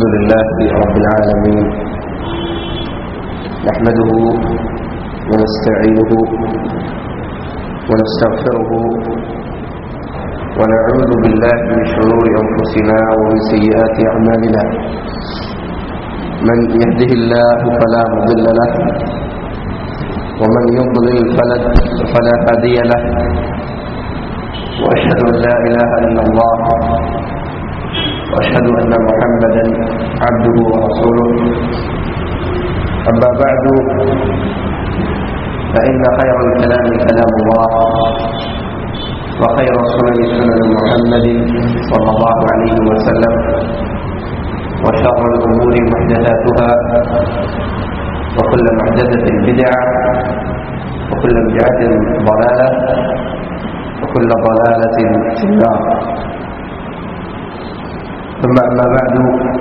لله رب العالمين نحمده ونستعينه ونستغفره ونعوذ بالله من شرور أنفسنا ومن سيئات أعمالنا من يهده الله فلا مضل له ومن يضلل فلا فلا هادي له وأشهد أن لا إله إلا الله وأشهد أن محمدا عبده ورسوله أما بعد فإن خير الكلام كلام الله وخير السنن سنن محمد صلى الله عليه وسلم وشر الأمور محدثاتها وكل محدثة بدعة وكل بدعة ضلالة وكل ضلالة في النار ثم أما بعد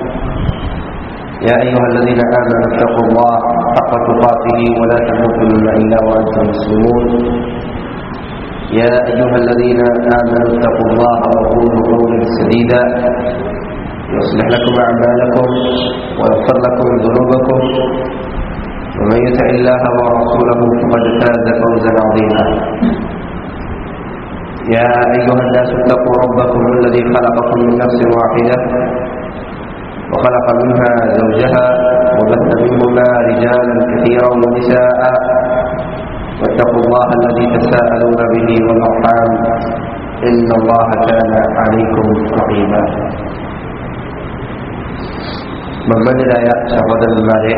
يا أيها الذين آمنوا اتقوا الله حق تقاته ولا تموتن إلا وأنتم مسلمون يا أيها الذين آمنوا اتقوا الله وقولوا قولا سديدا يصلح لكم أعمالكم ويغفر لكم ذنوبكم ومن يطع الله ورسوله فقد فاز فوزا عظيما يا أيها الناس اتقوا ربكم الذي خلقكم من نفس واحدة وخلق منها زوجها وبث منهما رجالا كثيرا ونساء واتقوا الله الذي تساءلون به والأرحام إن الله كان عليكم رقيبا ബഹുമാന്യരായ സഹോദരന്മാരെ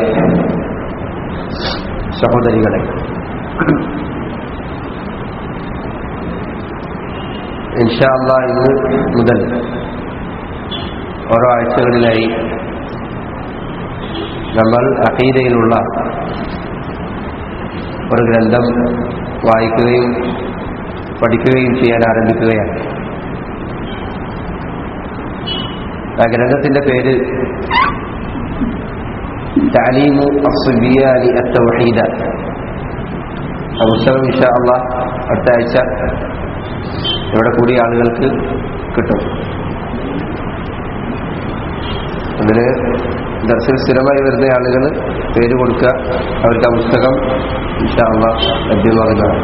സഹോദരികളെ ഇൻഷാല്ല ഇന്ന് മുതൽ ഓരോ ആഴ്ചകളിലായി നമ്മൾ അഖീദയിലുള്ള ഒരു ഗ്രന്ഥം വായിക്കുകയും പഠിക്കുകയും ചെയ്യാൻ ആരംഭിക്കുകയാണ് ആ ഗ്രന്ഥത്തിന്റെ പേര് താലീമു അസുബിയാലി അത്തവഹീദ ആ പുസ്തകം ഇഷ അള്ള അടുത്ത ആഴ്ച ഇവിടെ കൂടിയ ആളുകൾക്ക് കിട്ടും അതിന് ദർശന സ്ഥിരമായി വരുന്ന ആളുകൾ പേര് കൊടുക്കുക അവർക്ക് ആ പുസ്തകം ഇൻഷാള്ള ലഭ്യമാകുന്നതാണ്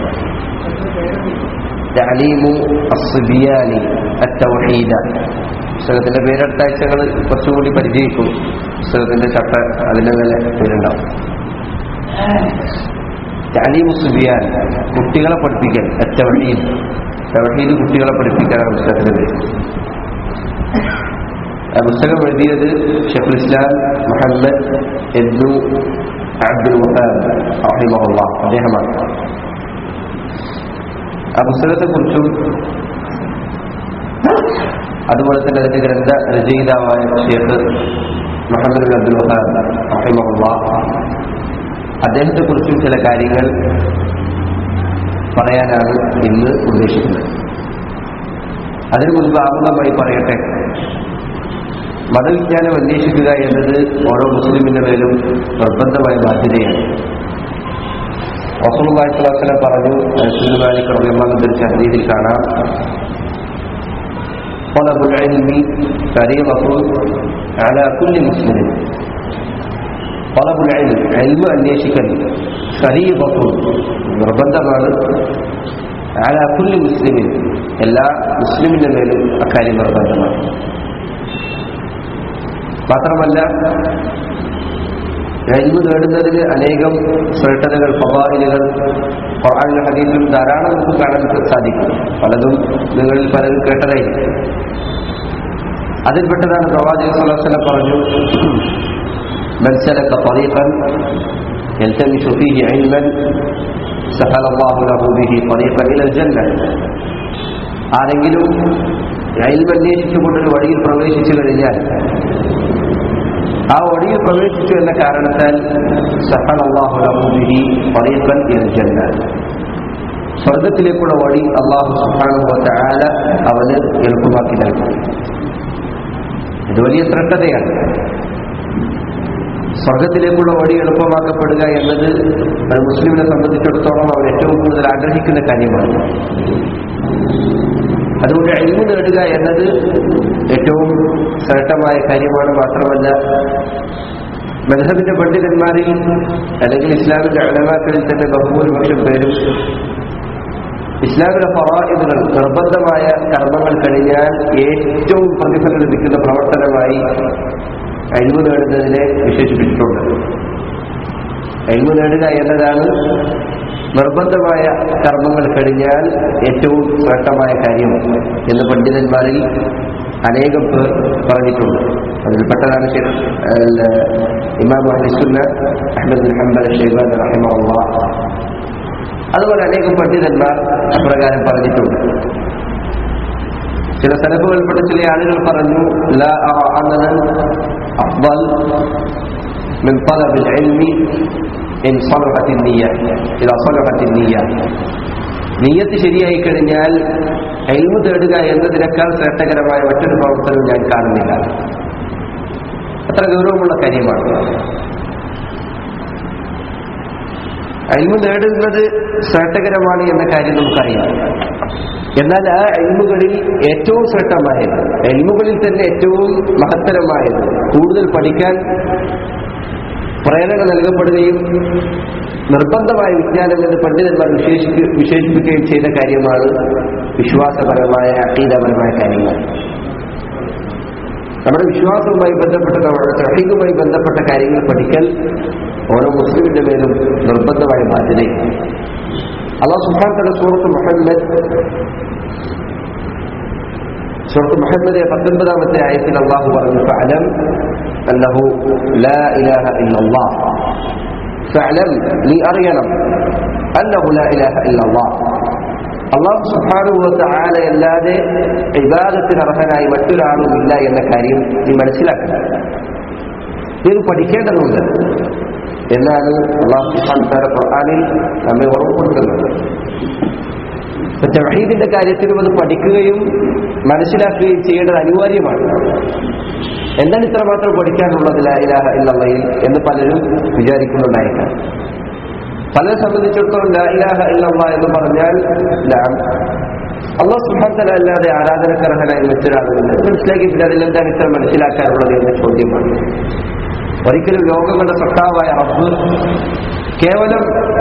താലീമു അസുബിയാലി അത്തവഹീദ പുസ്തകത്തിന്റെ പേരടുത്ത ആഴ്ചകൾ കുറച്ചുകൂടി പരിചയിക്കും പുസ്തകത്തിന്റെ ചട്ട അതിന്റെ മേലെ പേരുണ്ടാവും താലീമു സുബിയാൻ കുട്ടികളെ പഠിപ്പിക്കൽ അത്തവഹീദ് തവഹീദ് കുട്ടികളെ പഠിപ്പിക്കാനാണ് പുസ്തകത്തിന്റെ പേര് ആ പുസ്തകം എഴുതിയത് ഷെഖുൽ ഇസ്ലാം മുഹമ്മദ് എബ്നു അബ്ദുൽ വഹാബ് റഹിമഹുള്ള അദ്ദേഹമാണ് ആ പുസ്തകത്തെക്കുറിച്ചും അതുപോലെ തന്നെ അതിന്റെ ഗ്രന്ഥ രചയിതാവായ Sheikh Muhammad bin Abdul Wahab റഹിമഹുള്ള അദ്ദേഹത്തെക്കുറിച്ചും ചില കാര്യങ്ങൾ പറയാനാണ് ഇന്ന് ഉദ്ദേശിക്കുന്നത് അതിനു മുൻപ് ആമുഖമായി പറയട്ടെ മതവിജ്ഞാനം അന്വേഷിക്കുക എന്നത് ഓരോ മുസ്ലിമിന്റെ മേലും നിർബന്ധമായ ബാധ്യതയാണ് റസൂലുള്ളാഹി സ്വല്ലല്ലാഹു അലൈഹി വസല്ലം പറഞ്ഞു സുലുമാലിക് റളിയല്ലാഹു അൻഹു ധരിച്ച ഹദീസിൽ കാണാം طلب العلم فريضة على كل مسلم طلب العلم علم അന്വേഷിക്കൽ فريضة നിർബന്ധമാണ് على كل مسلم എല്ലാ മുസ്ലിമിന്റെ മേലും അക്കാര്യം നിർബന്ധമാണ് മാത്രമല്ല എൽമു നേടുന്നതിന് അനേകം ശ്രേഷ്ഠതകൾ ഫവായിലുകൾ ഖുർആാനിലും ഹദീസിലും ധാരാളം നമുക്ക് കാണാൻ സാധിക്കും പലതും നിങ്ങളിൽ പലരും കേട്ടതായിരിക്കും അതിൽപ്പെട്ടതാണ് പ്രവാചകൻ സലഹുലം പറഞ്ഞു മനസ്സിലക്ക طريقا يلتمس فيه علما سهل الله له به طريقا الى الجنه ആരെങ്കിലും അയൽവ് അന്വേഷിച്ചുകൊണ്ടൊരു വഴിയിൽ പ്രവേശിച്ചു കഴിഞ്ഞാൽ ആ വഴിയിൽ പ്രവേശിച്ചു എന്ന കാരണത്താൽ സഹൽ അള്ളാഹുലി പറയപ്പൻ ജന്ന സ്വർഗത്തിലേക്കുള്ള വഴി അള്ളാഹു സുഹാനുഭവത്തെ ആല അവന് എളുപ്പമാക്കി നൽകും ഇത് വലിയ ശ്രദ്ധതയാണ് സ്വർഗത്തിലേക്കുള്ള വഴി എളുപ്പമാക്കപ്പെടുക എന്നത് ഒരു മുസ്ലിമിനെ സംബന്ധിച്ചിടത്തോളം അവർ ഏറ്റവും കൂടുതൽ ആഗ്രഹിക്കുന്ന കാര്യമാണ് അതുകൊണ്ട് അഴിവ് നേടുക എന്നത് ഏറ്റവും ശ്രേഷ്ഠമായ കാര്യമാണ് മാത്രമല്ല മധബിന്റെ പണ്ഡിതന്മാരിൽ അല്ലെങ്കിൽ ഇസ്ലാമിന്റെ അലമാക്കളിൽ തന്നെ ബഹുഭൂരിപക്ഷം പേരും ഇസ്ലാമിലെ ഫറായിദുകൾ നിർബന്ധമായ കർമ്മങ്ങൾ കഴിഞ്ഞാൽ ഏറ്റവും പ്രതിഫലം ലഭിക്കുന്ന പ്രവർത്തനമായി അഴിവ് നേടുന്നതിനെ വിശേഷിപ്പിച്ചിട്ടുണ്ട് അഴിവ് നേടുക എന്നതാണ് നിർബന്ധമായ കർമ്മങ്ങൾ കഴിഞ്ഞാൽ ഏറ്റവും ശ്രേഷ്ഠമായ കാര്യം എന്ന് പണ്ഡിതന്മാരിൽ അനേകം പേർ പറഞ്ഞിട്ടുണ്ട് അതിൽപ്പെട്ടതാണ് ശരി- അൽ- ഇമാം അഹ്ലുസുന്ന അഹ്മദ് ബിൻ ഹംബൽ ഷെയ്ബാൻ റഹിമഹുള്ള അതുപോലെ അനേകം പണ്ഡിതന്മാർ അപ്രകാരം പറഞ്ഞിട്ടുണ്ട് ചില സ്ഥലപ്പുകൾപ്പെട്ട ചില ആളുകൾ പറഞ്ഞു ലാ അറ അമലൻ അഫ്ദൽ من طلب العلم إن صلحت النية إذا صلحت النية നീയത്ത് ശരിയായി കഴിഞ്ഞാൽ എൽമു തേടുക എന്നതിനേക്കാൾ ശ്രേഷ്ഠകരമായ മറ്റൊരു പ്രവർത്തനം ഞാൻ കാണുന്നില്ല അത്ര ഗൗരവമുള്ള കാര്യമാണ് എൽമു നേടുന്നത് ശ്രേഷ്ഠകരമാണ് എന്ന കാര്യം നമുക്കറിയാം എന്നാൽ ആ എൽമുകളിൽ ഏറ്റവും ശ്രേഷ്ഠമായത് എൽമുകളിൽ തന്നെ ഏറ്റവും മഹത്തരമായത് കൂടുതൽ പഠിക്കാൻ പ്രേരണ നൽകപ്പെടുകയും നിർബന്ധമായ വിജ്ഞാനം എന്ന് പണ്ഡിതന്മാർ വിശേഷിപ്പി വിശേഷിപ്പിക്കുകയും ചെയ്ത കാര്യമാണ് വിശ്വാസപരമായ അക്കീതപരമായ കാര്യങ്ങൾ നമ്മുടെ വിശ്വാസവുമായി ബന്ധപ്പെട്ട നമ്മുടെ തഹീദുമായി ബന്ധപ്പെട്ട കാര്യങ്ങൾ പഠിക്കൽ ഓരോ മുസ്ലിമിന്റെ മേലും നിർബന്ധമായ ബാധ്യതയാണ് അള്ളാഹു സുഹാൻ തല സൂറത്ത് മുഹമ്മദ് സൂറത്ത് മുഹമ്മദ് പത്തൊൻപതാമത്തെ ആയത്തിൽ അള്ളാഹു പറഞ്ഞു ഫഅലം അന്നഹു ലാ ഇലാഹ ഇല്ലല്ലാഹ് ഫഅലം നീ അറിയണം അന്നഹു ലാ ഇലാഹ ഇല്ലല്ലാഹ് അള്ളാഹു സുബ്ഹാനഹു ആല അല്ലാതെ ഇബാദത്തിന് അർഹനായി മറ്റൊരാളും ഇല്ല എന്ന കാര്യം നീ മനസ്സിലാക്കണം നീ ഇത് പഠിക്കേണ്ടതുണ്ട് എന്നാണ് അള്ളാഹു സുബ്ഹാനഹു വതആല ഖുർആനിൽ നമ്മെ ഓർമ്മപ്പെടുത്തുന്നത് ഇപ്പൊ തൗഹീദിന്റെ കാര്യത്തിലും അത് പഠിക്കുകയും മനസ്സിലാക്കുകയും ചെയ്യേണ്ടത് അനിവാര്യമാണ് എന്താണ് ഇത്രമാത്രം പഠിക്കാനുള്ളത് ലാ ഇലാഹ ഇല്ലല്ലയിൽ എന്ന് പലരും വിചാരിക്കുന്നുണ്ടായേക്കാം പലരെ സംബന്ധിച്ചിടത്തോളം ലാ ഇലാഹ ഇല്ലല്ല എന്ന് പറഞ്ഞാൽ ലാം അള്ളാഹ് സുഹാന്തല അല്ലാതെ ആരാധനക്കർഹനായി മറ്റൊരാളുമില്ല മനസ്സിലാക്കി പിന്നെ അതിലെന്താണ് ഇത്ര മനസ്സിലാക്കാനുള്ളത് എന്ന ചോദ്യമാണ് ഒരിക്കലും ലോകങ്ങളുടെ സത്താവായ റബ്ബ് കേവലം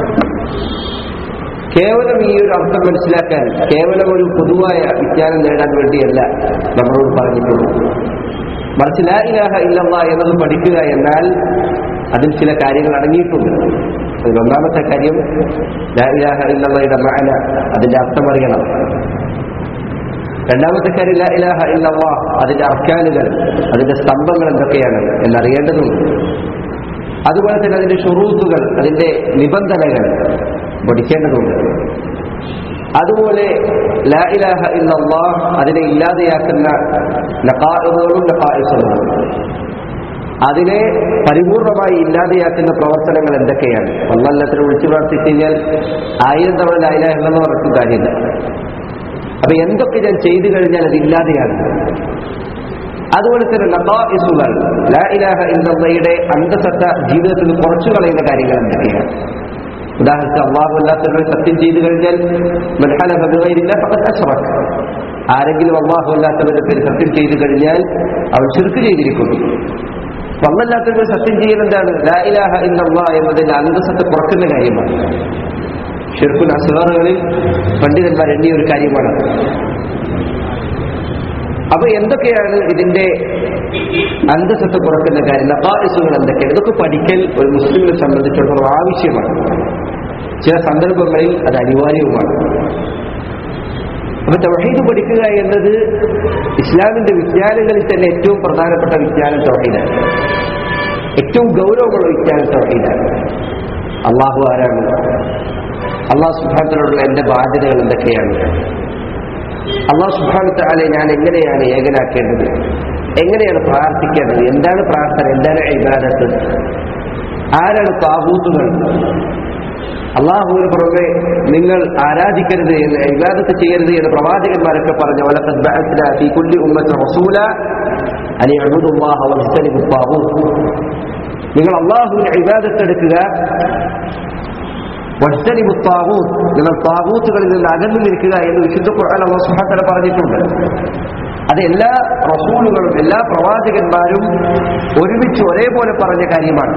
കേവലം ഈ ഒരു അർത്ഥം മനസ്സിലാക്കാൻ കേവലം ഒരു പൊതുവായ വിജ്ഞാനം നേടാൻ വേണ്ടിയല്ല നമ്മളോട് പറഞ്ഞിട്ടുള്ളൂ മറിച്ച് ലാ ഇലാഹ ഇല്ലല്ലാ എന്നത് പഠിക്കുക എന്നാൽ അതിൽ ചില കാര്യങ്ങൾ അടങ്ങിയിട്ടുണ്ട് അതിൽ ഒന്നാമത്തെ കാര്യം ലാ ഇലാഹ ഇല്ലല്ലയുടെ മാന അതിന്റെ അർത്ഥം അറിയണം രണ്ടാമത്തെ കാര്യം ലാ ഇലാഹ ഇല്ലല്ലാ അതിന്റെ അർക്കാനുകൾ അതിന്റെ സ്തംഭങ്ങൾ എന്തൊക്കെയാണ് എന്നറിയേണ്ടതുണ്ട് അതുപോലെ തന്നെ അതിന്റെ ഷുറൂത്തുകൾ അതിന്റെ നിബന്ധനകൾ പഠിക്കേണ്ടതുണ്ട് അതുപോലെ ലാ ഇലാഹ ഇല്ലല്ലാ അതിനെ ഇല്ലാതെയാക്കുന്ന നഖാഇറുകളും നഖായിസുകളും അതിനെ പരിപൂർണമായി ഇല്ലാതെയാക്കുന്ന പ്രവർത്തനങ്ങൾ എന്തൊക്കെയാണ് ഒന്നല്ലത്തിന് വിളിച്ചു പ്രാർത്ഥിച്ചു കഴിഞ്ഞാൽ ആയിരം തവണ ലാ ഇലാഹ ഇല്ലെന്ന് പറഞ്ഞിട്ട് കാര്യമില്ല അപ്പൊ എന്തൊക്കെ ഞാൻ ചെയ്തു കഴിഞ്ഞാൽ അത് ഇല്ലാതെയാണ് അതുപോലെ തന്നെ നഖായിസുകൾ ലാ ഇലാഹ ഇല്ലല്ലയുടെ അന്തസത്ത ജീവിതത്തിൽ കുറച്ചു കളയുന്ന കാര്യങ്ങൾ എന്തൊക്കെയാണ് ഉദാഹരണത്തിന് അള്ളാഹു അല്ലാത്തവരെ സത്യം ചെയ്തു കഴിഞ്ഞാൽ മൻഹലഫ ബിഗൈരില്ല ഫഖദ് അശ്റക ആരെങ്കിലും അള്ളാഹു അല്ലാത്തവരുടെ പേര് സത്യം ചെയ്തു കഴിഞ്ഞാൽ അവൻ ചുരുക്ക് ചെയ്തിരിക്കുന്നു അള്ളല്ലാത്തവർ സത്യം ചെയ്യൽ എന്താണ് ലാ ഇലാഹ ഇല്ലല്ലാ എന്നതിന്റെ അന്തസത്ത് കുറക്കുന്ന കാര്യമാണ് ഷിർക്കുൽ അസ്വാറുകളിൽ പണ്ഡിതന്മാർ എണ്ണിയ ഒരു കാര്യമാണ് അപ്പൊ എന്തൊക്കെയാണ് ഇതിന്റെ അന്തസത്ത് കുറക്കുന്ന കാര്യം നപ്പാസുകൾ എന്തൊക്കെയാണ് ഇതൊക്കെ പഠിക്കൽ ഒരു മുസ്ലിമിനെ സംബന്ധിച്ചിടത്തോളം ആവശ്യമാണ് ചില സന്ദർഭങ്ങളിൽ അത് അനിവാര്യവുമാണ് അപ്പൊ തൗഹീദ് പഠിക്കുക എന്നത് ഇസ്ലാമിന്റെ വിജ്ഞാനങ്ങളിൽ തന്നെ ഏറ്റവും പ്രധാനപ്പെട്ട വിജ്ഞാനം തൗഹീദാണ് ഏറ്റവും ഗൗരവമുള്ള വിജ്ഞാനം തൗഹീദാണ് അള്ളാഹു ആരാണ് അള്ളാഹു സുബാനത്തിനോടുള്ള എന്റെ ബാധ്യതകൾ എന്തൊക്കെയാണ് അള്ളാഹു സുബാനത്താലെ ഞാൻ എങ്ങനെയാണ് ഏകനാക്കേണ്ടത് എങ്ങനെയാണ് പ്രാർത്ഥിക്കേണ്ടത് എന്താണ് പ്രാർത്ഥന എന്താണ് ഇബാദത്ത് ആരാണ് താബൂത്തുകൾ അള്ളാഹുവിന് പുറമെ നിങ്ങൾ ആരാധിക്കരുത് എന്ന് ഇബാദത്ത് ചെയ്യരുത് എന്ന് പ്രവാചകന്മാരൊക്കെ പറഞ്ഞു വലഖദ് ബഅത്നാ ഫീ കുല്ലി ഉമ്മത്തി റസൂല അൻ യഅബുദു അല്ലാഹ വയജ്തനിബു الطاغوت നിങ്ങൾ അള്ളാഹുവിന് ഇബാദത്തെടുക്കുക വജ്തനിബു താവൂത്ത് നിങ്ങൾ താവൂത്തുകളിൽ നിന്ന് അകന്നു നിൽക്കുക എന്ന് വിശുദ്ധ ഖുർആൻ അള്ളാഹു സുബ്ഹാനഹു വ തആല പറഞ്ഞിട്ടുണ്ട് അത് എല്ലാ റസൂലുകളും എല്ലാ പ്രവാചകന്മാരും ഒരുമിച്ച് ഒരേപോലെ പറഞ്ഞ കാര്യമാണ്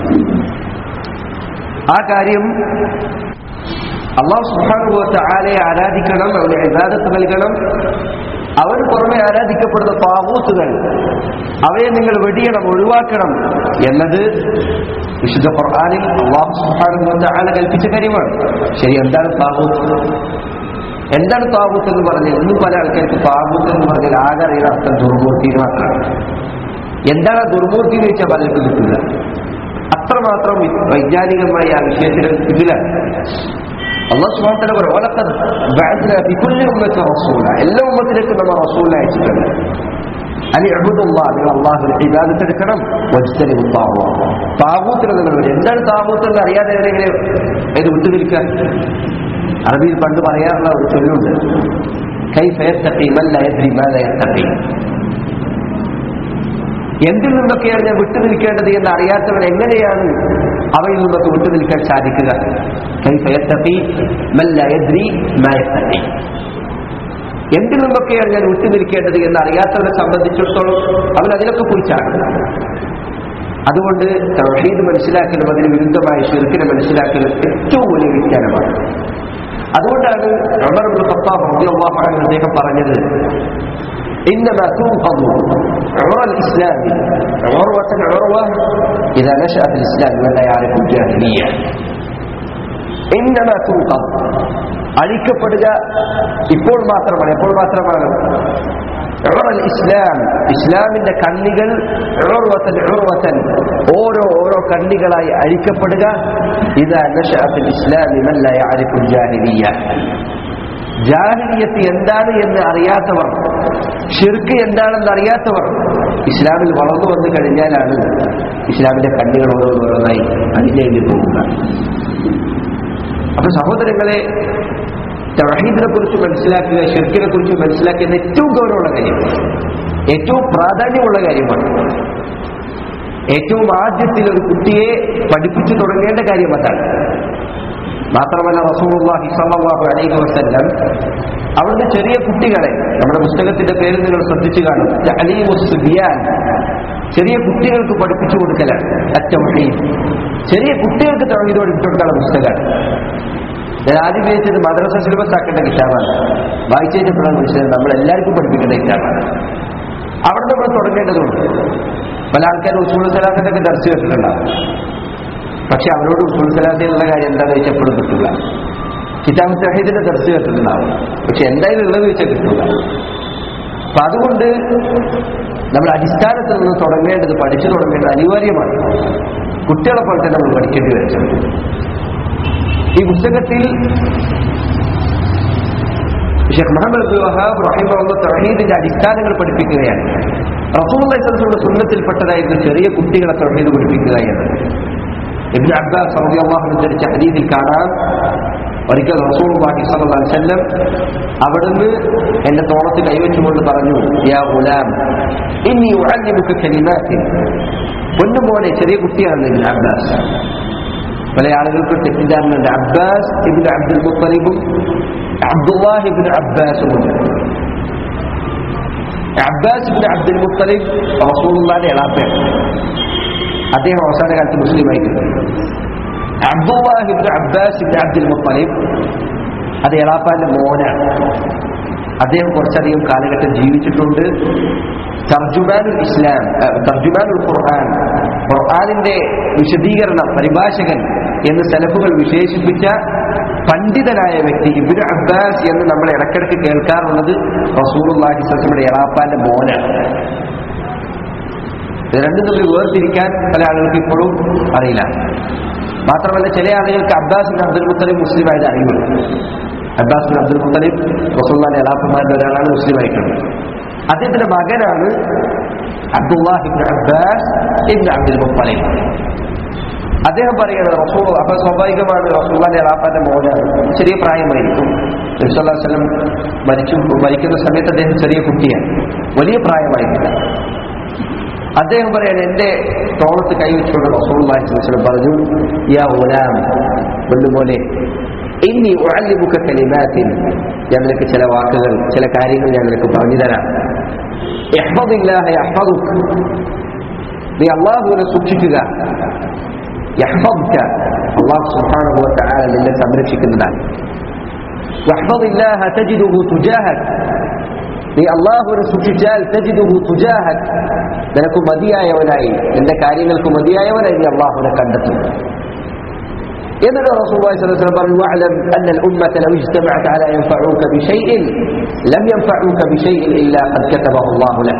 ആ കാര്യം അള്ളാഹു സുബ്ഹാനഹു വ തആലയെ ആരാധിക്കണം അവന് ഇബാദത്ത് നൽകണം അവന് പുറമെ ആരാധിക്കപ്പെടുന്ന താവൂത്തുകൾ അവയെ നിങ്ങൾ വെടിയണം ഒഴിവാക്കണം എന്നത് വിശുദ്ധ ഖുർആനിൽ അള്ളാഹു സുബ്ഹാനഹു വ തആല കൽപ്പിച്ച കാര്യമാണ് ശരി എന്താണ് താവൂത്ത് എന്താണ് താവൂത്ത് എന്ന് പറഞ്ഞാൽ ഇന്നും പല ആൾക്കാർക്ക് താവൂത്ത് എന്ന് പറഞ്ഞാൽ ആകെ അറിയുന്ന അർത്ഥം ദുർമൂർത്തി മാത്രമാണ് എന്താണ് ആ ദുർമൂർത്തി എന്ന് ചോദിച്ചാൽ പലർക്കും കിട്ടില്ല അത്രമാത്രം വൈജ്ഞാനികമായി ആ വിഷയത്തിൽ ഇതിലാണ് അള്ളാഹു സുബ്ഹാനഹു വ തആല വലഖദ് ബഅത്നാ ഫി കുല്ലി ഉമ്മത്തി റസൂല എല്ലാ ഉമ്മത്തിലേക്കും നമ്മൾ റസൂലിനെ അയച്ചിട്ടുണ്ട് അലി അബുദുല്ലാ നിങ്ങൾ അള്ളാഹുവിനെ ഇബാദത്ത് എടുക്കണം വജ്തനിബു താവൂത്ത് താവൂത്തിന് നിങ്ങൾ വരും എന്താണ് താവൂത്ത് എന്ന് അറിയാതെ എങ്ങനെ ഇത് വിട്ടുനിൽക്കാൻ അറബിയിൽ പണ്ട് പറയാറുള്ള ഒരു ചൊല്ലുണ്ട് കൈഫ യത്തഖി മൻ ലാ യദ്രി മാ ലാ യത്തഖി എന്തിൽ നിന്നൊക്കെയാണ് ഞാൻ വിട്ടുനിൽക്കേണ്ടത് എന്ന് അറിയാത്തവൻ എങ്ങനെയാണ് അവയിൽ നിന്നൊക്കെ വിട്ടുനിൽക്കാൻ സാധിക്കുക കൈഫ യത്തഖി മൻ ലാ യദ്രി മാ യത്തഖി എന്തിൽ നിന്നൊക്കെയാണ് ഞാൻ വിട്ടുനിൽക്കേണ്ടത് എന്ന് അറിയാത്തവരെ സംബന്ധിച്ചിടത്തോളം അവൻ അതിലൊക്കെ കുറിച്ചാണ് അതുകൊണ്ട് തൗഹീദ് മനസ്സിലാക്കലും അതിന് വിരുദ്ധമായ ഷിർക്കിനെ മനസ്സിലാക്കലും ഏറ്റവും വലിയ വിജ്ഞാനമാണ് അതുകൊണ്ടാണ് ഉമർ ഇബ്നു ഖത്താബ് റളിയല്ലാഹു അൻഹു അദ്ദേഹം പറഞ്ഞത് إنما توقظ عرى الإسلام عروة عروة إذا نشأ في الإسلام من لا يعرف الجاهلية إنما توقظ അഴിക്കപ്പെടുക ഇപ്പോൾ മാത്രമാണ് എപ്പോൾ മാത്രമാണ് ഉറൽ ഇസ്ലാം ഇസ്ലാമിന്റെ കണ്ണികൾ ഉറവത്തൻ ഉറവത്തൻ ഓരോ ഓരോ കണ്ണികളായി അഴിക്കപ്പെടുക ഇതാ നഷഅത്തിൽ ഇസ്ലാമി മൻ ലാ യഅരിഫുൽ ജാഹിലിയ്യ ജാഹിലിയത്ത് എന്താണ് എന്ന് അറിയാത്തവർ ഷിർക്ക് എന്താണെന്ന് അറിയാത്തവർ ഇസ്ലാമിൽ വളർന്നു വന്നു കഴിഞ്ഞാലാണ് ഇസ്ലാമിന്റെ കണ്ണികൾ ഓരോന്നോരോന്നായി അണിഞ്ഞു പോകുക അപ്പൊ സഹോദരങ്ങളെ തവഹീദിനെ കുറിച്ച് മനസ്സിലാക്കുക ഷിർക്കിനെ കുറിച്ച് മനസ്സിലാക്കിയത് ഏറ്റവും ഗൗരവമുള്ള കാര്യം ഏറ്റവും പ്രാധാന്യമുള്ള കാര്യമാണ് ഏറ്റവും ആദ്യത്തിൽ ഒരു കുട്ടിയെ പഠിപ്പിച്ചു തുടങ്ങേണ്ട കാര്യം അതാണ് മാത്രമല്ല റസൂലുള്ളാഹി സ്വല്ലല്ലാഹു അലൈഹി വസല്ലം അവിടുന്ന് ചെറിയ കുട്ടികളെ നമ്മുടെ പുസ്തകത്തിന്റെ പേര് നിങ്ങൾ ശ്രദ്ധിച്ചു കാണും തഅലീമുസ് സുബിയാൻ ചെറിയ കുട്ടികൾക്ക് പഠിപ്പിച്ചു കൊടുക്കലാണ് അറ്റൗഹീദ് ചെറിയ കുട്ടികൾക്ക് തൗഹീദ് പഠിപ്പിച്ചു കൊടുക്കാനുള്ള പുസ്തകമാണ് ഞാൻ ആദ്യം വിചാരിച്ചത് മദ്രസ സിലബസ് ആക്കേണ്ട കിതാബാണ് വായിച്ചു കഴിഞ്ഞപ്പോഴാണ് മനസ്സിലായത് നമ്മൾ എല്ലാവർക്കും പഠിപ്പിക്കേണ്ട കിതാബാണ് അവിടെ നമ്മൾ തുടങ്ങേണ്ടതുണ്ട് പല ആൾക്കാരും ഉസ്കൂൾ സലാത്തിന്റെ ഒക്കെ ദർശനം കേട്ടിട്ടുണ്ടാവും പക്ഷെ അവരോട് ഉസ്കൂൾ സലാത്തിനുള്ള കാര്യം എന്താണെന്ന് വെച്ചാൽ എപ്പോഴും കിട്ടില്ല കിതാബ് തഹീദിന്റെ ദർശനം കേട്ടിട്ടുണ്ടാവും പക്ഷെ എന്തായാലും ഉള്ളത് വെച്ചാൽ കിട്ടില്ല അപ്പൊ അതുകൊണ്ട് നമ്മൾ അടിസ്ഥാനത്തിൽ നിന്ന് തുടങ്ങേണ്ടത് പഠിച്ചു തുടങ്ങേണ്ടത് അനിവാര്യമാണ് കുട്ടികളെ പോലെ തന്നെ നമ്മൾ പഠിക്കേണ്ടി വരും ഈ പുസ്തകത്തിൽ ഷെയ്ഖ് മുഹമ്മദ് അബ്ദുൽ വഹാബ് റഹിമുള്ള തൗഹീദിന്റെ അടിസ്ഥാനങ്ങൾ പഠിപ്പിക്കുകയാണ് റസൂലുള്ളാഹി സ്വല്ലല്ലാഹു സുന്നത്തിൽപ്പെട്ടതായിരുന്നു ചെറിയ കുട്ടികളെ തൗഹീദ് പഠിപ്പിക്കുക എന്നത് ഇബ്നു അബ്ബാസ് റളിയല്ലാഹു അൻഹു ധരിച്ച ഹദീസിൽ കാണാം ഒരിക്കൽ റസൂലുള്ളാഹി സ്വല്ലല്ലാഹു അലൈഹി വസല്ലം അവിടുന്ന് എന്റെ തോളത്തിൽ കൈവച്ചുകൊണ്ട് പറഞ്ഞു യാ ഗുലാം ഇന്നി ഉഅല്ലിമുക കലിമാത്തിൻ പൊന്നുമോനെ ചെറിയ കുട്ടിയാണ് ഇബ്നു അബ്ബാസ് പല ആളുകൾക്ക് തെറ്റിദ്ധാരണയുണ്ട് അബ്ബാസ് ഇബിൻ അബ്ദുൽ മുത്തലിബും അബ്ദുല്ലാഹ് ഇബിൻ അബ്ബാസും ഉണ്ട് അബ്ബാസ് ഇബിൻ അബ്ദുൽ മുത്തലിബ് റസൂലുള്ളാന്റെ എളാപ്പയാണ് അദ്ദേഹം അവസാന കാലത്ത് മുസ്ലിമായി Abdullah ibn Abbas ibn Abdul Muttalib അത് എളാപ്പാന്റെ മോനാണ് അദ്ദേഹം കുറച്ചധികം കാലഘട്ടം ജീവിച്ചിട്ടുണ്ട് തർജുമാനുൽ ഇസ്ലാം അഹ് തർജുമാനുൽ ഖുർആൻ ഖുർആനിന്റെ വിശദീകരണം പരിഭാഷകൻ എന്ന് സലഫുകൾ വിശേഷിപ്പിച്ച പണ്ഡിതനായ വ്യക്തി ഇബ്നു അബ്ബാസ് എന്ന് നമ്മൾ ഇടയ്ക്കിടയ്ക്ക് കേൾക്കാറുള്ളത് റസൂലുള്ളാഹി സ്വലമിയുടെ എളാപ്പാന്റെ മോനാണ് ഇത് രണ്ടും തമ്മിൽ വേർതിരിക്കാൻ പല ആളുകൾക്ക് ഇപ്പോഴും അറിയില്ല മാത്രമല്ല ചില ആളുകൾക്ക് അബ്ബാസ് ബിൻ അബ്ദുൽ മുത്തലിബ് മുസ്ലിം ആയത് അറിയുള്ളൂ അബ്ബാസ് ബിൻ അബ്ദുൽ മുത്തലിബ് റസൂല്ലാന്റെ എളാപ്പന്മാരിൽ ഒരാളാണ് മുസ്ലിം ആയിട്ടുള്ളത് അദ്ദേഹത്തിന്റെ മകനാണ് Abdullah ibn Abbas ibn Abdul Muttalib അദ്ദേഹം പറയുന്നത് റസൂൾ അപ്പൊ സ്വാഭാവികമാണ് റസൂള്ളാന്റെ എളാപ്പാന്റെ മോനാണ് ചെറിയ പ്രായമായിരിക്കും നബ്സല്ലാസ്ലം മരിച്ചു മരിക്കുന്ന സമയത്ത് അദ്ദേഹം ചെറിയ കുട്ടിയാണ് വലിയ പ്രായമായിട്ടില്ല അദ്ദേഹം പറയാണ് എന്റെ തോളത്ത് കൈവച്ചുകൊണ്ട് റസൂൽ വസ്ലം പറഞ്ഞു യാ ഉലാം പൊന്നുപോലെ ഇനി ഉഴല്ലിമുഖ കലിമാത്തിൽ ഞാൻ നിനക്ക് ചില വാക്കുകൾ ചില കാര്യങ്ങൾ ഞാൻ നിനക്ക് പറഞ്ഞു തരാം യഹ്ഫദില്ലാഹ യഹ്ഫദുക്. നീ അള്ളാഹുവിനെ സൂക്ഷിക്കുക യഹ്ഫദ്ക. അള്ളാഹു സുബ്ഹാനഹു വ തആല നിന്നെ സംരക്ഷിക്കുന്നതാണ് വഹ്ഫദില്ലാഹ തജിദുഹു തുജാഹക്. നീ അള്ളാഹുവിനെ സൂക്ഷിച്ചാൽ തജിദുഹു തുജാഹക്. നിനക്ക് മതിയായവനായി നിന്റെ കാര്യങ്ങൾക്ക് മതിയായവനായി നീ അള്ളാഹുവിനെ കണ്ടെത്തും എന്നിട്ട് റസൂലുള്ളാഹി സ്വല്ലല്ലാഹു അലൈഹി വസല്ലം പറഞ്ഞു വഅലം അന്ന الأمة لو اجتمعت على ينفعوك بشيء لم ينفعوك بشيء إلا قد كتبه الله لك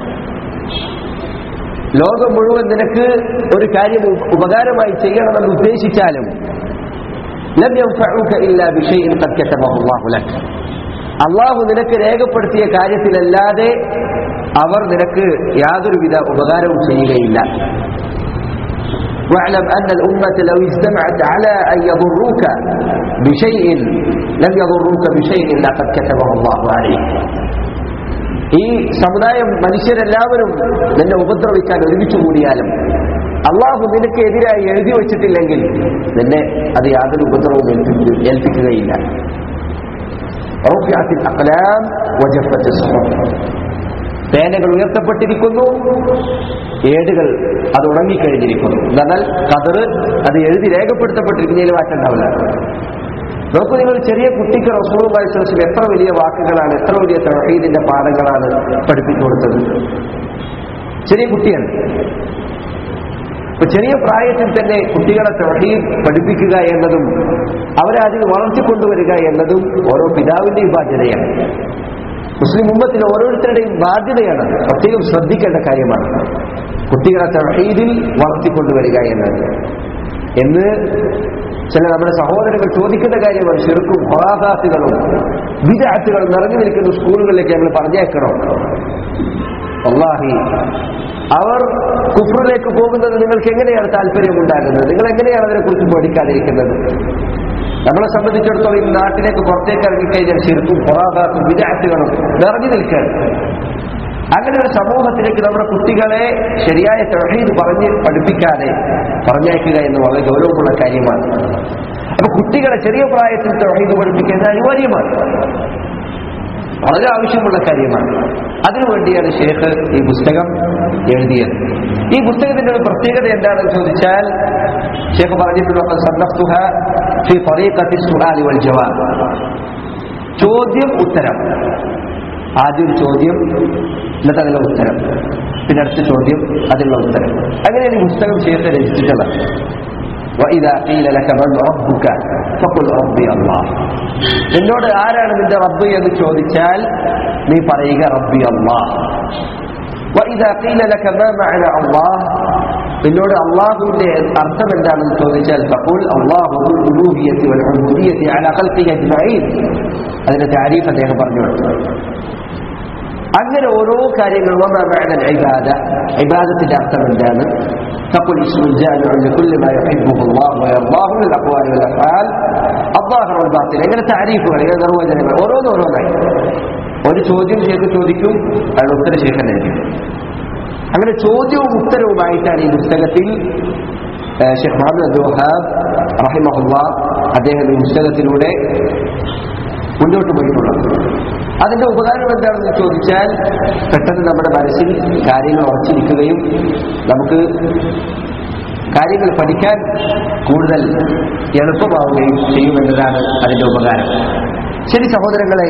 ലോകം മുഴുവൻ നിനക്ക് ഒരു കാര്യം ഉപ- ഉപകാരമായി ചെയ്യണമെന്ന് ഉദ്ദേശിച്ചാലും ലം യൻഫഉക ഇല്ലാ ബിശൈഇൻ ഖദ് കതബഹു അല്ലാഹു ലക് അള്ളാഹു നിനക്ക് രേഖപ്പെടുത്തിയ കാര്യത്തിലല്ലാതെ അവർ നിനക്ക് യാതൊരുവിധ ഉപകാരവും ചെയ്യുകയില്ല واعلم أن الأمة لو اجتمعت على أن يضروك بشيء لم يضروك بشيء إلا قد كتبه الله عليك ഈ സമുദായം മനുഷ്യരെല്ലാവരും നിന്നെ ഉപദ്രവിക്കാൻ ഒരുമിച്ച് കൂടിയാലും അള്ളാഹു നിനക്ക് എതിരായി എഴുതി വച്ചിട്ടില്ലെങ്കിൽ നിന്നെ അത് യാതൊരു ഉപദ്രവവും ഏൽപ്പിക്കു- ഏൽപ്പിക്കുകയില്ല رفعت الأقلام وجفت الصحف പേനകൾ ഉയർത്തപ്പെട്ടിരിക്കുന്നു ഏടുകൾ അത് ഉണങ്ങിക്കഴിഞ്ഞിരിക്കുന്നു എന്നാൽ കതർ അത് എഴുതി രേഖപ്പെടുത്തപ്പെട്ടിരിക്കുന്നതിൽ മാറ്റം ഉണ്ടാവില്ല നോക്കൂ നിങ്ങൾ ചെറിയ കുട്ടിക്ക് റസൂൽ വയസ്സം എത്ര വലിയ വാക്കുകളാണ് എത്ര വലിയ തൗഹീദിന്റെ പാഠങ്ങളാണ് പഠിപ്പിച്ചു കൊടുത്തത് ചെറിയ കുട്ടിയാണ് ഇപ്പൊ ചെറിയ പ്രായത്തിൽ തന്നെ കുട്ടികളെ തൗഹീദ് പഠിപ്പിക്കുക എന്നതും അവരെ അതിൽ വളർത്തിക്കൊണ്ടുവരിക എന്നതും ഓരോ പിതാവിന്റെയും ബാധ്യതയാണ് മുസ്ലിം ഉമ്മത്തിലെ ഓരോരുത്തരുടെയും ബാധ്യതയാണ് പ്രത്യേകം ശ്രദ്ധിക്കേണ്ട കാര്യമാണ് കുട്ടികളെ തൗഹീദിൽ വളർത്തിക്കൊണ്ടുവരിക എന്നത് എന്ന് ചില നമ്മുടെ സഹോദരങ്ങൾ ചോദിക്കുന്ന കാര്യമാണ് ചെറുക്കും ഹൊറാസാത്തുകളും വിദാത്തുകളും നിറഞ്ഞു നിൽക്കുന്ന സ്കൂളുകളിലേക്ക് ഞങ്ങൾ പറഞ്ഞേക്കണോ അള്ളാഹി അവർ കുഫറിലേക്ക് പോകുന്നത് നിങ്ങൾക്ക് എങ്ങനെയാണ് താല്പര്യമുണ്ടാകുന്നത് നിങ്ങൾ എങ്ങനെയാണ് അതിനെക്കുറിച്ച് പഠിക്കാതിരിക്കുന്നത് നമ്മളെ സംബന്ധിച്ചിടത്തോളം ഈ നാട്ടിലേക്ക് പുറത്തേക്ക് ഇറങ്ങിക്കഴിഞ്ഞാൽ ശരിക്കും പൊറാതാത്തും വിദാറ്റുകളും നിറഞ്ഞു നിൽക്കുകയാണ് അങ്ങനെ ഒരു സമൂഹത്തിലേക്ക് നമ്മുടെ കുട്ടികളെ ശരിയായ തൗഹീദ് പറഞ്ഞ് പഠിപ്പിക്കാതെ പറഞ്ഞയക്കുക എന്ന് വളരെ ഗൗരവമുള്ള കാര്യമാണ് അപ്പൊ കുട്ടികളെ ചെറിയ പ്രായത്തിൽ തൗഹീദ് പഠിപ്പിക്കുന്നത് അനിവാര്യമാണ് വളരെ ആവശ്യമുള്ള കാര്യമാണ് അതിനുവേണ്ടിയാണ് ഷേഖ് ഈ പുസ്തകം എഴുതിയത് ഈ പുസ്തകത്തിന്റെ ഒരു പ്രത്യേകത എന്താണെന്ന് ചോദിച്ചാൽ ഷേഖ് പറഞ്ഞിട്ടുണ്ട് സന്നഫ്തുഹ ഫി ത്വരീഖത്തി സുആലി വൽ ജവാബ് ചോദ്യം ഉത്തരം ആദ്യം ഒരു ചോദ്യം എന്നിട്ട് അതിനുള്ള ഉത്തരം പിന്നെ അടുത്ത ചോദ്യം അതിനുള്ള ഉത്തരം അങ്ങനെയാണ് ഈ പുസ്തകം ഷേഖ് രചിച്ചിട്ടുള്ളത് وإذا قيل لك من ربك فقل ربي الله എന്നോട് ആരാണ് നിന്റെ റബ്ബ് എന്ന് ചോദിച്ചാൽ നീ പറയുക റബ്ബി അള്ളാഹ് وإذا قيل لك ما معنى الله നിന്നോട് അള്ളാഹുവിന്റെ അർത്ഥം എന്താണെന്ന് ചോദിച്ചാൽ ഫഖുൽ അള്ളാഹു ഉലൂഹിയത്തി വൽ ഉബൂദിയത്തി അലാ ഖൽഖിഹി അജ്മഈൻ അതിന്റെ താരീഫ് അദ്ദേഹം പറഞ്ഞു കൊടുത്തു അങ്ങനെ ഓരോ കാര്യങ്ങൾ وما معنى العبادة عبادത്തിന്റെ അർത്ഥം എന്താണ് تقول اسم جامع لكل ما يحبه الله ويرضاه من الاقوال والافعال الظاهر والباطن എങ്ങനെ താരീഫുകൾ എങ്ങനെ നിർവചനങ്ങൾ ഓരോന്ന് ഓരോന്നായി ഒരു ചോദ്യം ചെയ്ത് ചോദിക്കും അതിന് ഉത്തരം ശേഷം നൽകും അങ്ങനെ ചോദ്യവും ഉത്തരവുമായിട്ടാണ് ഈ പുസ്തകത്തിൽ ഏഹ്, ഷെയ്ഖ് മുഹമ്മദ് അബ്ദുൽ വഹാബ് റഹിമഹുല്ല അദ്ദേഹം ഈ പുസ്തകത്തിലൂടെ മുന്നോട്ട് പോയിട്ടുള്ളത് അതിന്റെ ഉപകാരം എന്താണെന്ന് ചോദിച്ചാൽ പെട്ടെന്ന് നമ്മുടെ മനസ്സിൽ കാര്യങ്ങൾ ഉറച്ചിരിക്കുകയും നമുക്ക് കാര്യങ്ങൾ പഠിക്കാൻ കൂടുതൽ എളുപ്പമാവുകയും ചെയ്യുമെന്നതാണ് അതിന്റെ ഉപകാരം ശരി സഹോദരങ്ങളെ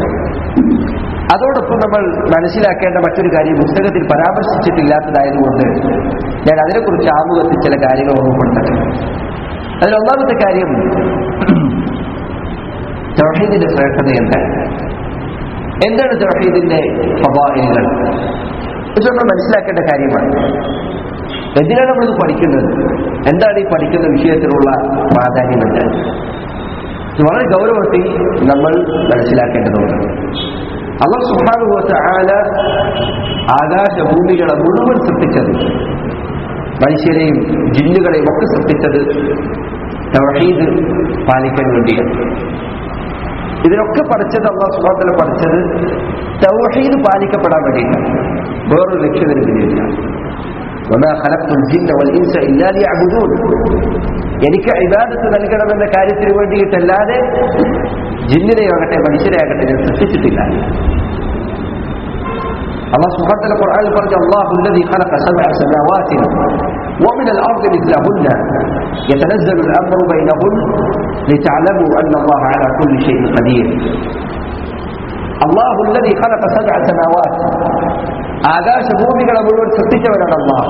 അതോടൊപ്പം നമ്മൾ മനസ്സിലാക്കേണ്ട മറ്റൊരു കാര്യം പുസ്തകത്തിൽ പരാമർശിച്ചിട്ടില്ലാത്തതായതുകൊണ്ട് ഞാൻ അതിനെക്കുറിച്ച് ആമുഖത്തിൽ ചില കാര്യങ്ങൾ ഓർമ്മപ്പെടുത്തട്ടെ അതിലൊന്നാമത്തെ കാര്യം തൗഹീദിന്റെ ശ്രേഷ്ഠത എന്താണ് എന്താണ് തൗഹീദിന്റെ ഫവായിലുകൾ ഇത് നമ്മൾ മനസ്സിലാക്കേണ്ട കാര്യമാണ് എന്തിനാണ് നമ്മളിത് പഠിക്കുന്നത് എന്താണ് ഈ പഠിക്കുന്ന വിഷയത്തിലുള്ള പ്രാധാന്യം എന്താണ് ഇത് വളരെ ഗൗരവത്തിൽ നമ്മൾ മനസ്സിലാക്കേണ്ടതുണ്ട് അള്ളാഹ് സുഹാനുഭവത്ത ആല ആകാശഭൂമികളെ മുഴുവൻ സൃഷ്ടിച്ചത് മനുഷ്യരെയും ജിന്നുകളെയും ഒക്കെ സൃഷ്ടിച്ചത് തൗഹീദ് പാലിക്കാൻ വേണ്ടിയാണ് ഇതിനൊക്കെ പഠിച്ചത് അള്ളാഹ് സുഹാത്തല പഠിച്ചത് തൗഹീദ് പാലിക്കപ്പെടാൻ വേണ്ടിയിട്ടാണ് വേറൊരു ലക്ഷ്യത്തിന് പിന്നില്ല وما خلقت الجن والإنس إلا ليعبدون എനിക്ക് ഇബാദത്ത് നൽകണമെന്ന കാര്യത്തിന് വേണ്ടിയിട്ടല്ലാതെ ജിന്നിനെയാകട്ടെ മനുഷ്യരെയാകട്ടെ ഞാൻ സൃഷ്ടിച്ചിട്ടില്ല الله سبحانه وتعالى القرآن فرج الله الذي خلق سبع سماوات ومن الأرض مثلهن يتنزل الأمر بينهن لتعلموا أن الله على كل شيء قدير الله الذي خلق سبع سماوات ആകാശ ഭൂമികളെ മുഴുവൻ സൃഷ്ടിച്ചവനാണ് അള്ളാഹ്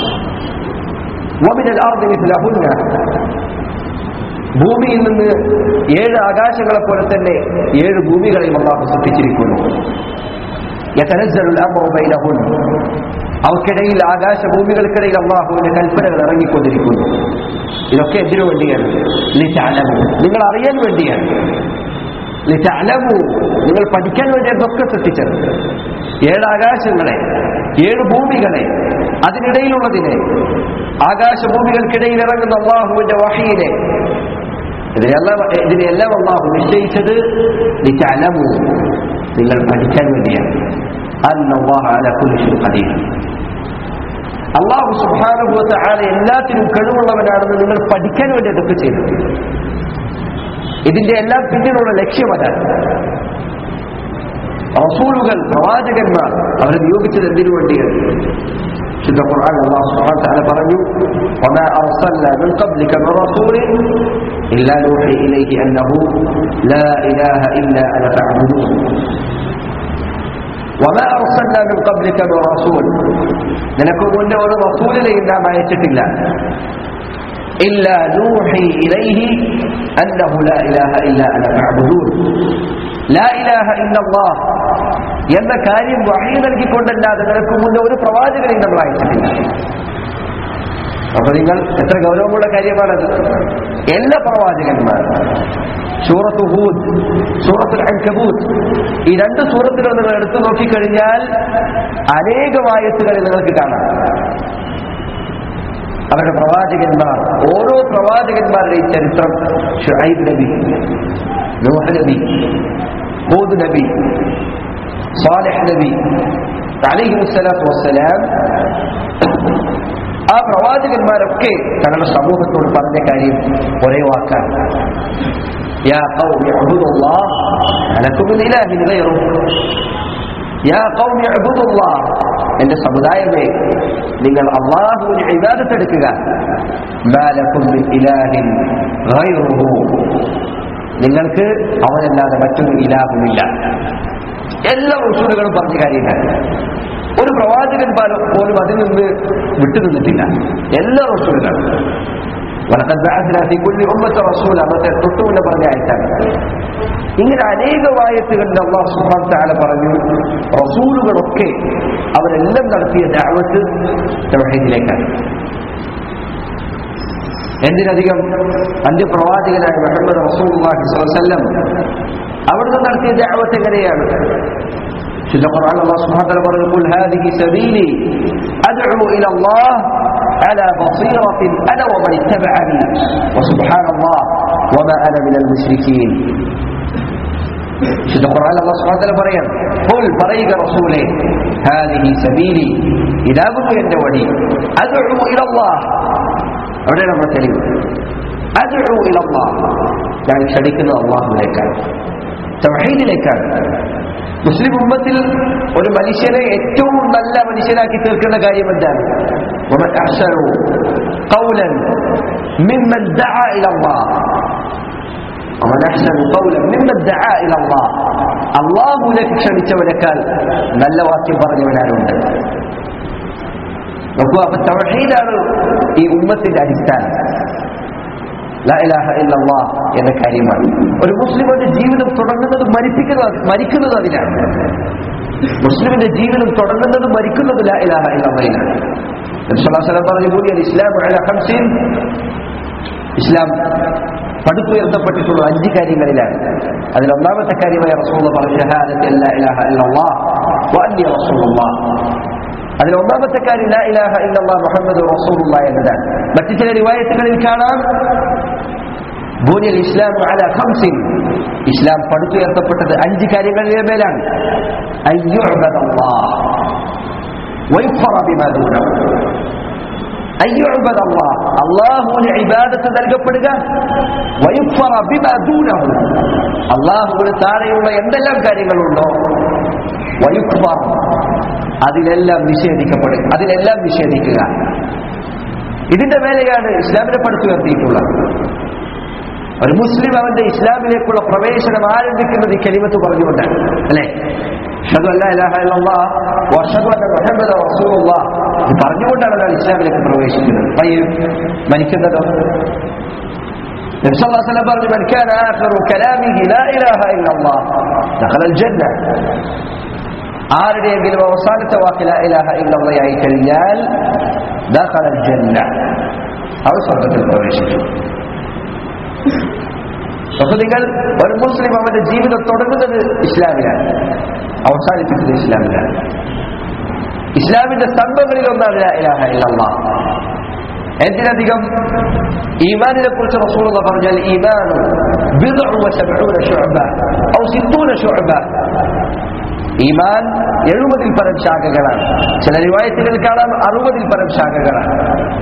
ومن الأرض مثلهن ഭൂമിയിൽ നിന്ന് ഏഴ് ആകാശങ്ങളെ പോലെ തന്നെ ഏഴ് ഭൂമികളെയും അള്ളാഹു സൃഷ്ടിച്ചിരിക്കുന്നു يتنزل الامر بينهن അവർക്കിടയിൽ ആകാശഭൂമികൾക്കിടയിൽ അള്ളാഹുവിന്റെ കൽപ്പനകൾ ഇറങ്ങിക്കൊണ്ടിരിക്കുന്നു ഇതൊക്കെ എന്തിനു വേണ്ടിയാണ് ലിറ്റാലമു നിങ്ങൾ അറിയാൻ വേണ്ടിയാണ് ലിറ്റാലമു നിങ്ങൾ പഠിക്കാൻ വേണ്ടിയാണ് ഇതൊക്കെ സൃഷ്ടിച്ചത് ഏഴ് ആകാശങ്ങളെ ഏഴ് ഭൂമികളെ അതിനിടയിലുള്ളതിനെ ആകാശഭൂമികൾക്കിടയിൽ ഇറങ്ങുന്ന അള്ളാഹുവിന്റെ വഹീനെ ഇതിനെല്ലാം ഇതിനെല്ലാം അള്ളാഹു നിശ്ചയിച്ചത് ലിറ്റാലമു നിങ്ങൾ പഠിക്കാൻ വേണ്ടിയാണ് അള്ളാഹു സുഹാനുഭവത്തെ ആളെ എല്ലാത്തിനും കഴിവുള്ളവനാണെന്ന് നിങ്ങൾ പഠിക്കാൻ വേണ്ടി അതൊക്കെ ചെയ്തു ഇതിന്റെ എല്ലാം പിന്നിലുള്ള ലക്ഷ്യം അതാണ് റസൂലുകൾ പ്രവാചകന്മാർ അവരെ നിയോഗിച്ചത് എന്തിനു വേണ്ടിയാണ് شد القرآن الله سبحانه وتعالى പറഞ്ഞു وما أرسلنا من قبلك من رسول إلا نوحي إليه أنه لا إله إلا أنا فاعبدون وما أرسلنا من قبلك من رسول നിനക്ക് മുന്നേ ഒരു റസൂലിനെയും നാം അയച്ചിട്ടില്ല إلا نوحي إليه أنه لا إله إلا أنا فاعبدون لا إله إلا الله എന്ന കാര്യം വഴി നൽകിക്കൊണ്ടല്ലാതെ നിനക്ക് മുന്നേ ഒരു പ്രവാചകനെയും നമ്മൾ അയച്ചിട്ടില്ല അപ്പൊ നിങ്ങൾ എത്ര ഗൗരവമുള്ള കാര്യമാണത് എല്ലാ പ്രവാചകന്മാരും സൂറത്ത് ഹൂദ് സൂറത്തുൽ അൻകബൂത്ത് ഈ രണ്ട് സൂറത്തുകൾ നിങ്ങൾ എടുത്തു നോക്കിക്കഴിഞ്ഞാൽ അനേകം ആയത്തുകളിൽ നിങ്ങൾക്ക് കാണാം അവരുടെ പ്രവാചകന്മാർ ഓരോ പ്രവാചകന്മാരുടെയും ചരിത്രം ഷുഐബ് നബി നൂഹ് നബി ഹൂദ് നബി സാലിഹ് നബി അലൈഹി വസ്സലാത്തു വസ്സലാം ആ പ്രവാചകന്മാരൊക്കെ തങ്ങളുടെ സമൂഹത്തോട് പറഞ്ഞ കാര്യം ഒരേ വാക്കാണ് يا قوم اعبدوا الله لكم من إله غيره يا قوم اعبدوا الله എന്റെ സമുദായമേ നിങ്ങൾ അള്ളാഹുവിന് ഇബാദത്തെടുക്കുക മാലക്കും ഇലാഹിൻ ഗൈറുഹു നിങ്ങൾക്ക് അവനല്ലാതെ മറ്റൊരു ഇലാഹുമില്ല എല്ലാ റസൂലുകളും പറഞ്ഞ കാര്യമാണ് ഒരു പ്രവാചകൻ പോലും അതിൽ നിന്ന് വിട്ടുനിന്നിട്ടില്ല എല്ലാ റസൂലുകളും ولقد بعثنا في كل أمة رسولا മറ്റേ തൊട്ടുമുന്നെ പറഞ്ഞ ആയത്താണ് ഇങ്ങനെ അനേകമായത്തുകളിൽ അള്ളാഹു സുബ്ഹാനഹു തആല പറഞ്ഞു റസൂലുകളൊക്കെ അവരെല്ലാം നടത്തിയ ദഅവത്ത് തൗഹീദിലേക്കാണ് എന്തിനധികം അന്ത്യപ്രവാചകനായ മുഹമ്മദ് റസൂലുള്ളാഹി സ്വല്ലല്ലാഹു അലൈഹി വസല്ലം അവിടുന്ന് നടത്തിയ ദഅവത്ത് എങ്ങനെയാണ് شد القرآن الله سبحانه وتعالى قال قل هذه سبيلي أدعو إلى الله على بصيرة أنا ومن اتبعني وسبحان الله وما أنا من المشركين شد القرآن الله سبحانه وتعالى بريان قل بريق رسولي هذه سبيلي إذا قلت يدوني أدعو إلى الله أولا نمبر كلمة أدعو إلى الله يعني شريكنا الله لك توحيد لك മുസ്ലിം ഉമ്മത്തിൽ ഒരു മനുഷ്യനെ ഏറ്റവും നല്ല മനുഷ്യനാക്കി തീർക്കുന്ന കാര്യം എന്താണ് ومن أحسن قولا ممن دعا إلى الله ومن أحسن قولا ممن دعا إلى الله അള്ളാഹുലേക്ക് ക്ഷണിച്ചവനേക്കാൾ നല്ല വാക്യം പറഞ്ഞവനാരുണ്ട് നോക്കൂ അപ്പൊ തവഹീദാണ് ഈ ഉമ്മത്തിന്റെ അടിസ്ഥാനം ലാ ഇലാഹ ഇല്ലല്ലാഹ് എന്ന കാര്യമാണ് ഒരു മുസ്ലിമിന്റെ ജീവിതം തുടങ്ങുന്നത് മരിപ്പിക്കുന്നത് മരിക്കുന്നത് അതിനാണ് മുസ്ലിമിന്റെ ജീവിതം തുടങ്ങുന്നത് മരിക്കുന്നത് ലാ ഇലാഹ ഇല്ലല്ലാഹിനാണ് നബിസ്വലാസ്ലം പറഞ്ഞു കൂടി ഇസ്ലാം അല ഹംസീൻ ഇസ്ലാം പടുത്തുയർത്തപ്പെട്ടിട്ടുള്ള അഞ്ച് കാര്യങ്ങളിലാണ് അതിൽ ഒന്നാമത്തെ കാര്യമായ റസൂള്ള പറഞ്ഞു ഷഹാദത്ത് ലാ ഇലാഹ ഇല്ലല്ലാഹ് വഅന്നി റസൂലുള്ളാഹ് അതിൽ ഒന്നാമത്തെ കാര്യം ലാ ഇലാഹ ഇല്ലല്ലാഹ് മുഹമ്മദ് റസൂലുള്ള എന്നതാണ് മറ്റു ചില റിവായത്തുകളിൽ കാണാം ബൂനിയൽ ഇസ്ലാം അല ഖംസിൻ ഇസ്ലാം പടുത്തുയർത്തപ്പെട്ടത് അഞ്ച് കാര്യങ്ങളുടെ മേലാണ് അയ്യുഅബദല്ലാഹ് വയുഫറ ബിമാ ദൂനഹു അയ്യുഅബദ അല്ലാഹ് അല്ലാഹുവിന് ഇബാദത്ത് നൽകപ്പെടുക വയുക്ഫറ ബിമാ ദൂനഹു അല്ലാഹുവിന് താഴെയുള്ള എന്തെല്ലാം കാര്യങ്ങളുണ്ടോ വയുക്ഫർ അതിലെല്ലാം നിഷേധിക്കപ്പെടുക അതിലെല്ലാം നിഷേധിക്കുക ഇതിന്റെ മേലെയാണ് ഇസ്ലാമിനെ പടുത്തുയർത്തിയിട്ടുള്ളത് ഒരു മുസ്ലിം അവന്റെ ഇസ്ലാമിലേക്കുള്ള പ്രവേശനം ആരംഭിക്കുന്നത് ഈ കലിമത്ത് പറഞ്ഞുകൊണ്ടാണ് അല്ലേ അഷ്ഹദു അല്ലാ ഇലാഹ ഇല്ലല്ലാഹ് വഅഷ്ഹദു അന്ന മുഹമ്മദ റസൂലുള്ളാഹ് ഇത് പറഞ്ഞുകൊണ്ടാണ് ഒരാൾ ഇസ്ലാമിലേക്ക് പ്രവേശിക്കുന്നത് പയ്യെ മരിക്കുന്നതോ നബി സല്ലല്ലാഹു അലൈഹി വസല്ലം പറഞ്ഞു മൻ കാന ആഖിറു കലാമിഹി ലാ ഇലാഹ ഇല്ലല്ലാഹ് ദഖലൽ ജന്ന ആരുടെയെങ്കിലും അവസാനത്തെ വാക്ക് ലാ ഇലാഹ ഇല്ലല്ലാഹ് ആയി കഴിഞ്ഞാൽ ദഖലൽ ജന്ന അവർ സ്വർഗ്ഗത്തിൽ പ്രവേശിച്ചു അപ്പൊ നിങ്ങൾ ഒരു മുസ്ലിം അവന്റെ ജീവിതം തുടങ്ങുന്നത് ഇസ്ലാമിലാണ് അവസാനിപ്പിക്കുന്നത് ഇസ്ലാമിലാണ് ഇസ്ലാമിന്റെ സ്തംഭങ്ങളിൽ ഒന്നാണ് ലാ ഇലാഹ ഇല്ലല്ലാഹ് എന്തിനധികം ഈമാനിനെ കുറിച്ച് റസൂലുള്ള പറഞ്ഞാൽ ഈമാനു ബിദ്ഉ വസബ്ഊന ശുഅബ ഔ സിത്തൂന ശുഅബ ഈമാൻ എഴുപതിൽ പരം ശാഖകളാണ് ചില റിവായത്തുകൾ കാണാം അറുപതിൽ പരം ശാഖകളാണ്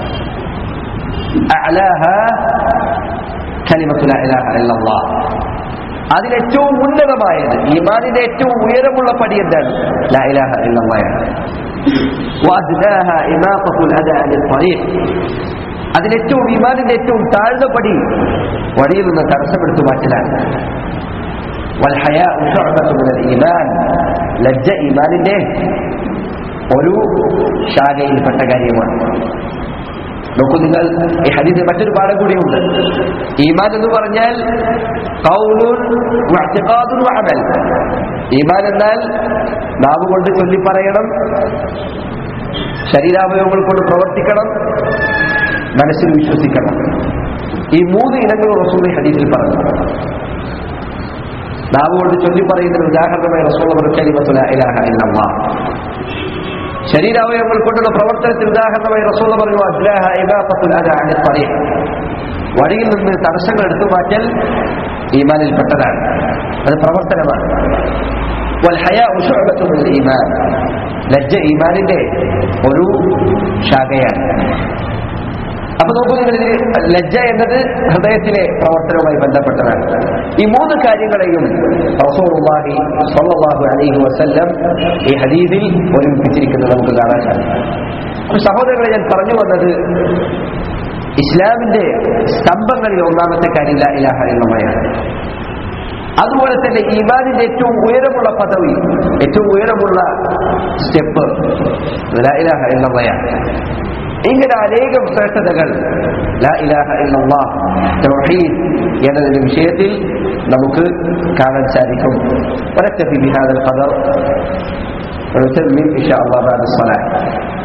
അഅലാഹ കലിമത്തു ലാ ഇലാഹ ഇല്ലല്ലാഹ് അതിലേറ്റവും ഉന്നതമായത് ഈമാനിന്റെ ഏറ്റവും ഉയരമുള്ള പടി എന്താണ് ലാ ഇലാഹ ഇല്ലല്ലാഹ് وأدناها إماطة الأذى عن الطريق അതിലേറ്റവും ഈമാനിന്റെ ഏറ്റവും താഴ്ന്ന പടി വഴിയിൽ നിന്ന് തടസ്സപ്പെടുത്തു മാറ്റലാണ് والحياء شعبة من الإيمان ലജ്ജ ഈമാനിന്റെ ഒരു ശാഖയിൽപ്പെട്ട കാര്യമാണ് നോക്കൂ നിങ്ങൾ ഈ ഹദീസിൽ മറ്റൊരു പാഠം കൂടിയുണ്ട് ഈമാൻ എന്ന് പറഞ്ഞാൽ ഖൗലുൻ വഅ്തിഖാദുൻ വഅമൽ ഈമാൻ എന്നാൽ നാവ് കൊണ്ട് ചൊല്ലി പറയണം ശരീരാവയവങ്ങൾ കൊണ്ട് പ്രവർത്തിക്കണം മനസ്സിൽ വിശ്വസിക്കണം ഈ മൂന്ന് ഇനങ്ങൾ റസൂൽ ഈ ഹദീസിൽ പറഞ്ഞു നാവ് കൊണ്ട് ചൊല്ലി പറയുന്നതിന് ഉദാഹരണമായി റസൂൽ കലിമത്തുല ഇലാഹ ഇല്ലല്ലാഹ് ശരീരാവയവങ്ങൾ കൊണ്ടുള്ള പ്രവർത്തനത്തിന് ഉദാഹരണമായി റസൂൽ പറഞ്ഞു അദ്ലാഹ ഇബാഫത്തുൽ അദാ അനിൽ തറീഖ് വഴിയിൽ നിന്ന് തടസ്സങ്ങൾ എടുത്തു മാറ്റൽ ഈമാനിൽപ്പെട്ടതാണ് അത് പ്രവർത്തനമാണ് والحياء شعبة من الإيمان ലജ്ജ ഈമാനിന്റെ ഒരു ശാഖയാണ് അപ്പൊ നോക്കൂ നിങ്ങൾ ഇതിൽ ലജ്ജ എന്നത് ഹൃദയത്തിലെ പ്രവർത്തനവുമായി ബന്ധപ്പെട്ടതാണ് ഈ മൂന്ന് കാര്യങ്ങളെയും റസൂലുള്ളാഹി സ്വല്ലല്ലാഹു അലൈഹി വസല്ലം ഈ ഹദീസിൽ ഒരുമിപ്പിച്ചിരിക്കുന്നത് നമുക്ക് കാണാൻ സാധിക്കും അപ്പൊ സഹോദരങ്ങളെ ഞാൻ പറഞ്ഞു വന്നത് ഇസ്ലാമിന്റെ സ്തംഭങ്ങളിൽ ഒന്നാമത്തെ കാര്യം ലാ ഇലാഹ എന്നുള്ളതാണ് അതുപോലെ തന്നെ ഈമാനിന്റെ ഏറ്റവും ഉയരമുള്ള പദവി ഏറ്റവും ഉയരമുള്ള സ്റ്റെപ്പ് ലാ ഇലാഹ എന്നുള്ളതാണ് ഇങ്ങനെ അനേകം ശ്രേഷ്ഠതകൾ ലാ ഇലാഹ ഇല്ലല്ലാഹ് തൗഹീദ് എന്നതിന്റെ വിഷയത്തിൽ നമുക്ക് കാണാൻ സാധിക്കും ونكتفي بهذا القدر ونتمم إن شاء الله بعد الصلاة